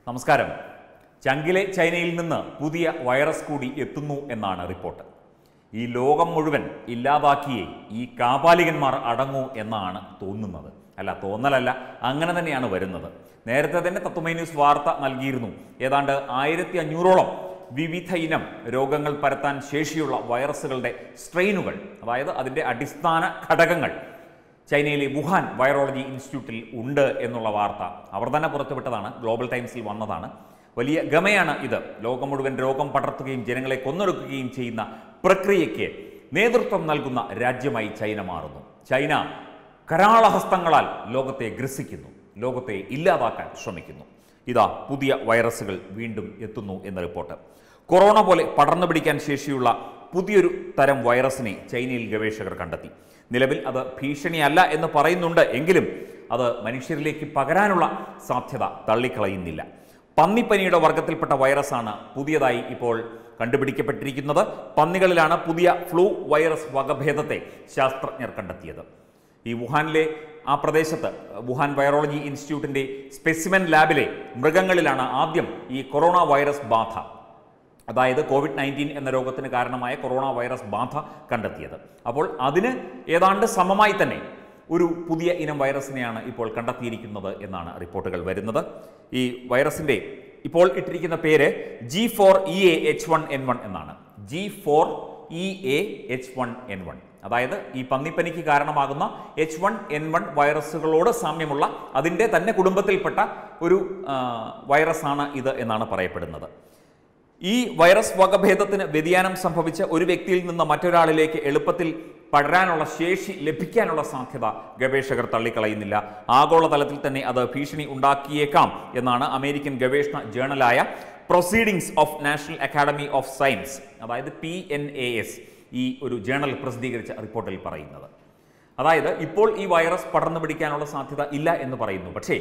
നമസ്കാരം ചങ്കിലെ ചൈനയിൽ നിന്ന് പുതിയ വൈറസ് കൂടി എത്തുന്നു എന്നാണ് റിപ്പോർട്ട് ഈ ലോകം മുഴുവൻ ഇല്ലാതാക്കിയേ ഈ കാപാലികന്മാർ അടങ്ങൂ എന്നാണ് തോന്നുന്നത് അല്ല തോന്നലല്ല അങ്ങനെ തന്നെയാണ് വരുന്നത് നേരത്തെ തന്നെ തത്വമൈ ന്യൂസ് വാർത്ത നൽകിയിരുന്നു ഏതാണ്ട് ആയിരത്തി അഞ്ഞൂറോളം വിവിധ ഇനം രോഗങ്ങൾ പരത്താൻ ശേഷിയുള്ള വൈറസുകളുടെ സ്ട്രെയിനുകൾ അതായത് അതിൻ്റെ അടിസ്ഥാന ഘടകങ്ങൾ ചൈനയിലെ വുഹാൻ വൈറോളജി ഇൻസ്റ്റിറ്റ്യൂട്ടിൽ ഉണ്ട് എന്നുള്ള വാർത്ത അവർ തന്നെ പുറത്തുവിട്ടതാണ് ഗ്ലോബൽ ടൈംസിൽ വന്നതാണ് വലിയ ഗമയാണ് ഇത് ലോകം മുഴുവൻ രോഗം പടർത്തുകയും ജനങ്ങളെ കൊന്നൊടുക്കുകയും ചെയ്യുന്ന പ്രക്രിയയ്ക്ക് നേതൃത്വം നൽകുന്ന രാജ്യമായി ചൈന മാറുന്നു ചൈന കരാളഹസ്തങ്ങളാൽ ലോകത്തെ ഗ്രസിക്കുന്നു ലോകത്തെ ഇല്ലാതാക്കാൻ ശ്രമിക്കുന്നു ഇതാ പുതിയ വൈറസുകൾ വീണ്ടും എത്തുന്നു എന്ന റിപ്പോർട്ട് കൊറോണ പോലെ പടർന്നു പിടിക്കാൻ ശേഷിയുള്ള പുതിയൊരു തരം വൈറസിനെ ചൈനയിൽ ഗവേഷകർ കണ്ടെത്തി നിലവിൽ അത് ഭീഷണിയല്ല എന്ന് പറയുന്നുണ്ട് എങ്കിലും അത് മനുഷ്യരിലേക്ക് പകരാനുള്ള സാധ്യത തള്ളിക്കളയുന്നില്ല പന്നിപ്പനിയുടെ വർഗത്തിൽപ്പെട്ട വൈറസാണ് പുതിയതായി ഇപ്പോൾ കണ്ടുപിടിക്കപ്പെട്ടിരിക്കുന്നത് പന്നികളിലാണ് പുതിയ ഫ്ലൂ വൈറസ് വകഭേദത്തെ ശാസ്ത്രജ്ഞർ കണ്ടെത്തിയത് ഈ വുഹാനിലെ ആ പ്രദേശത്ത് വുഹാൻ വൈറോളജി ഇൻസ്റ്റിറ്റ്യൂട്ടിന്റെ സ്പെസിമെൻ ലാബിലെ മൃഗങ്ങളിലാണ് ആദ്യം ഈ കൊറോണ വൈറസ് ബാധ അതായത് കോവിഡ് നയൻറ്റീൻ എന്ന രോഗത്തിന് കാരണമായ കൊറോണ വൈറസ് ബാധ കണ്ടെത്തിയത് അപ്പോൾ അതിന് ഏതാണ്ട് സമമായി തന്നെ ഒരു പുതിയ ഇനം വൈറസിനെയാണ് ഇപ്പോൾ കണ്ടെത്തിയിരിക്കുന്നത് എന്നാണ് റിപ്പോർട്ടുകൾ വരുന്നത് ഈ വൈറസിന്റെ ഇപ്പോൾ ഇട്ടിരിക്കുന്ന പേര് G four E A H one N one എന്നാണ് G four E A H one N one അതായത് ഈ പന്നിപ്പനിക്ക് കാരണമാകുന്ന എച്ച് വൺ എൻ വൺ വൈറസുകളോട് സാമ്യമുള്ള അതിൻ്റെ തന്നെ കുടുംബത്തിൽപ്പെട്ട ഒരു ആ, വൈറസാണ് ഇത് എന്നാണ് പറയപ്പെടുന്നത് ഈ വൈറസ് വകഭേദത്തിന് വ്യതിയാനം സംഭവിച്ച ഒരു വ്യക്തിയിൽ നിന്ന് മറ്റൊരാളിലേക്ക് എളുപ്പത്തിൽ പടരാനുള്ള ശേഷി ലഭിക്കാനുള്ള സാധ്യത ഗവേഷകർ തള്ളിക്കളയുന്നില്ല ആഗോളതലത്തിൽ തന്നെ അത് ഭീഷണി ഉണ്ടാക്കിയേക്കാം എന്നാണ് അമേരിക്കൻ ഗവേഷണ ജേണലായ proceedings of national academy of science അതായത് പി എൻ എ എസ് ഈ ഒരു ജേണൽ പ്രസിദ്ധീകരിച്ച റിപ്പോർട്ടിൽ പറയുന്നത് അതായത് ഇപ്പോൾ ഈ വൈറസ് പടർന്നു പിടിക്കാനുള്ള സാധ്യത ഇല്ല എന്ന് പറയുന്നു പക്ഷേ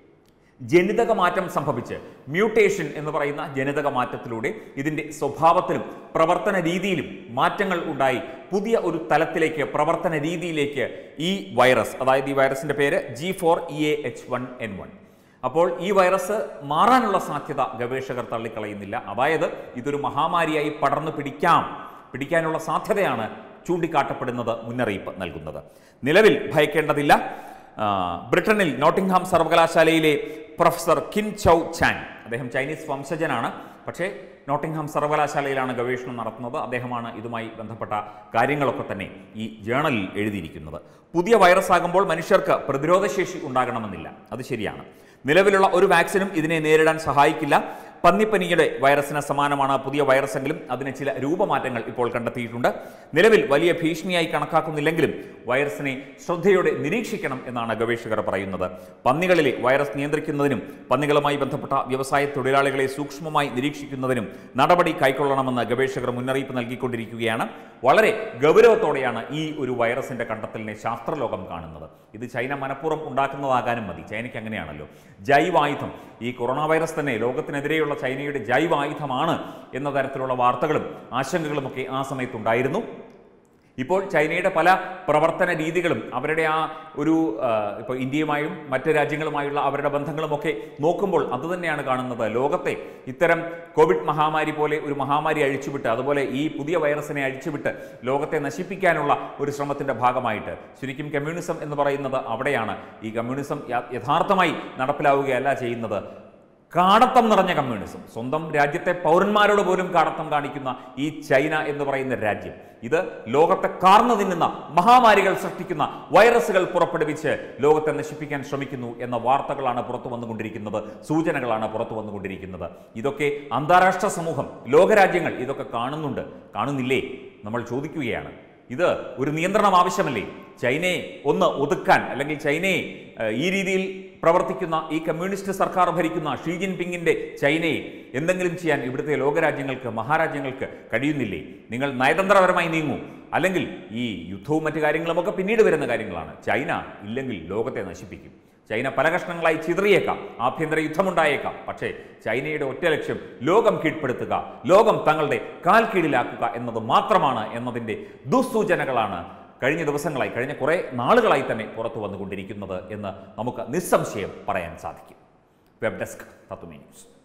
ജനിതക മാറ്റം സംഭവിച്ച് മ്യൂട്ടേഷൻ എന്ന് പറയുന്ന ജനിതക മാറ്റത്തിലൂടെ ഇതിൻ്റെ സ്വഭാവത്തിലും പ്രവർത്തന രീതിയിലും മാറ്റങ്ങൾ ഉണ്ടായി പുതിയ ഒരു തലത്തിലേക്ക് പ്രവർത്തന രീതിയിലേക്ക് ഈ വൈറസ് അതായത് ഈ വൈറസിന്റെ പേര് G four E A H one N one അപ്പോൾ ഈ വൈറസ് മാറാനുള്ള സാധ്യത ഗവേഷകർ തള്ളിക്കളയുന്നില്ല അതായത് ഇതൊരു മഹാമാരിയായി പടർന്നു പിടിക്കാം പിടിക്കാനുള്ള സാധ്യതയാണ് ചൂണ്ടിക്കാട്ടപ്പെടുന്നത് മുന്നറിയിപ്പ് നൽകുന്നത് നിലവിൽ ഭയക്കേണ്ടതില്ല ആ, ബ്രിട്ടനിൽ നോട്ടിംഗ്ഹാം സർവകലാശാലയിലെ പ്രൊഫസർ കിൻ ചൗ ചാങ് അദ്ദേഹം ചൈനീസ് വംശജനാണ് പക്ഷേ നോട്ടിംഗ്ഹാം സർവകലാശാലയിലാണ് ഗവേഷണം നടത്തുന്നത് അദ്ദേഹമാണ് ഇതുമായി ബന്ധപ്പെട്ട കാര്യങ്ങളൊക്കെ തന്നെ ഈ ജേണലിൽ എഴുതിയിരിക്കുന്നത് പുതിയ വൈറസ് ആകുമ്പോൾ മനുഷ്യർക്ക് പ്രതിരോധശേഷി ഉണ്ടാകണമെന്നില്ല അത് ശരിയാണ് നിലവിലുള്ള ഒരു വാക്സിനും ഇതിനെ നേരിടാൻ സഹായിക്കില്ല പന്നിപ്പനിയുടെ വൈറസിന് സമാനമാണ് പുതിയ വൈറസെങ്കിലും അതിന് ചില രൂപമാറ്റങ്ങൾ ഇപ്പോൾ കണ്ടെത്തിയിട്ടുണ്ട് നിലവിൽ വലിയ ഭീഷണിയായി കണക്കാക്കുന്നില്ലെങ്കിലും വൈറസിനെ ശ്രദ്ധയോടെ നിരീക്ഷിക്കണം എന്നാണ് ഗവേഷകർ പറയുന്നത് പന്നികളിലെ വൈറസ് നിയന്ത്രിക്കുന്നതിനും പന്നികളുമായി ബന്ധപ്പെട്ട വ്യവസായ തൊഴിലാളികളെ സൂക്ഷ്മമായി നിരീക്ഷിക്കുന്നതിനും നടപടി കൈക്കൊള്ളണമെന്ന് ഗവേഷകർ മുന്നറിയിപ്പ് നൽകിക്കൊണ്ടിരിക്കുകയാണ് വളരെ ഗൗരവത്തോടെയാണ് ഈ ഒരു വൈറസിന്റെ കണ്ടെത്തലിനെ ശാസ്ത്രലോകം കാണുന്നത് ഇത് ചൈന മനഃപൂർവ്വം ഉണ്ടാക്കുന്നതാകാനും മതി ചൈനയ്ക്ക് അങ്ങനെയാണല്ലോ ജൈവായുധം ഈ കൊറോണ വൈറസ് തന്നെ ലോകത്തിനെതിരെയുള്ള ചൈനയുടെ ജൈവായുധമാണ് എന്ന തരത്തിലുള്ള വാർത്തകളും ആശങ്കകളുമൊക്കെ ആ സമയത്തുണ്ടായിരുന്നു ഇപ്പോൾ ചൈനയുടെ പല പ്രവർത്തന രീതികളും അവരുടെ ആ ഒരു ആ, ഇപ്പോൾ ഇന്ത്യയുമായും മറ്റ് രാജ്യങ്ങളുമായുള്ള അവരുടെ ബന്ധങ്ങളുമൊക്കെ നോക്കുമ്പോൾ അതുതന്നെയാണ് കാണുന്നത് ലോകത്തെ ഇത്തരം കോവിഡ് മഹാമാരി പോലെ ഒരു മഹാമാരി അഴിച്ചുവിട്ട് അതുപോലെ ഈ പുതിയ വൈറസിനെ അഴിച്ചുവിട്ട് ലോകത്തെ നശിപ്പിക്കാനുള്ള ഒരു ശ്രമത്തിന്റെ ഭാഗമായിട്ട് ശരിക്കും കമ്മ്യൂണിസം എന്ന് പറയുന്നത് അവിടെയാണ് ഈ കമ്മ്യൂണിസം യ- യഥാർത്ഥമായി നടപ്പിലാവുകയല്ല ചെയ്യുന്നത് കാടത്തം നിറഞ്ഞ കമ്മ്യൂണിസം സ്വന്തം രാജ്യത്തെ പൗരന്മാരോട് പോലും കാടത്തം കാണിക്കുന്ന ഈ ചൈന എന്ന് പറയുന്ന രാജ്യം ഇത് ലോകത്തെ കാർന്നു തിന്നുന്ന മഹാമാരികൾ സൃഷ്ടിക്കുന്ന വൈറസുകൾ പുറപ്പെടുവിച്ച് ലോകത്തെ നശിപ്പിക്കാൻ ശ്രമിക്കുന്നു എന്ന വാർത്തകളാണ് പുറത്തു വന്നുകൊണ്ടിരിക്കുന്നത് സൂചനകളാണ് പുറത്തു വന്നുകൊണ്ടിരിക്കുന്നത് ഇതൊക്കെ അന്താരാഷ്ട്ര സമൂഹം ലോകരാജ്യങ്ങൾ ഇതൊക്കെ കാണുന്നുണ്ട് കാണുന്നില്ലേ നമ്മൾ ചോദിക്കുകയാണ് ഇത് ഒരു നിയന്ത്രണം ആവശ്യമല്ലേ ചൈനയെ ഒന്ന് ഒതുക്കാൻ അല്ലെങ്കിൽ ചൈനയെ ഏഹ്, ഈ രീതിയിൽ പ്രവർത്തിക്കുന്ന ഈ കമ്മ്യൂണിസ്റ്റ് സർക്കാർ ഭരിക്കുന്ന ഷീ ജിൻപിങ്ങിന്റെ ചൈനയെ എന്തെങ്കിലും ചെയ്യാൻ ഇവിടുത്തെ ലോകരാജ്യങ്ങൾക്ക് മഹാരാജ്യങ്ങൾക്ക് കഴിയുന്നില്ലേ നിങ്ങൾ നയതന്ത്രപരമായി നീങ്ങൂ അല്ലെങ്കിൽ ഈ യുദ്ധവും മറ്റു കാര്യങ്ങളുമൊക്കെ പിന്നീട് വരുന്ന കാര്യങ്ങളാണ് ചൈന ഇല്ലെങ്കിൽ ലോകത്തെ നശിപ്പിക്കും ചൈന പല കഷ്ണങ്ങളായി ചിതറിയേക്കാം ആഭ്യന്തര യുദ്ധമുണ്ടായേക്കാം പക്ഷേ ചൈനയുടെ ഒറ്റ ലക്ഷ്യം ലോകം കീഴ്പ്പെടുത്തുക ലോകം തങ്ങളുടെ കാൽ കീഴിലാക്കുക എന്നത് മാത്രമാണ് എന്നതിൻ്റെ ദുസ്സൂചനകളാണ് കഴിഞ്ഞ ദിവസങ്ങളായി കഴിഞ്ഞ കുറേ നാളുകളായി തന്നെ പുറത്തു വന്നുകൊണ്ടിരിക്കുന്നത് എന്ന് നമുക്ക് നിസ്സംശയം പറയാൻ സാധിക്കും വെബ് ഡെസ്ക് തത്തുമി ന്യൂസ്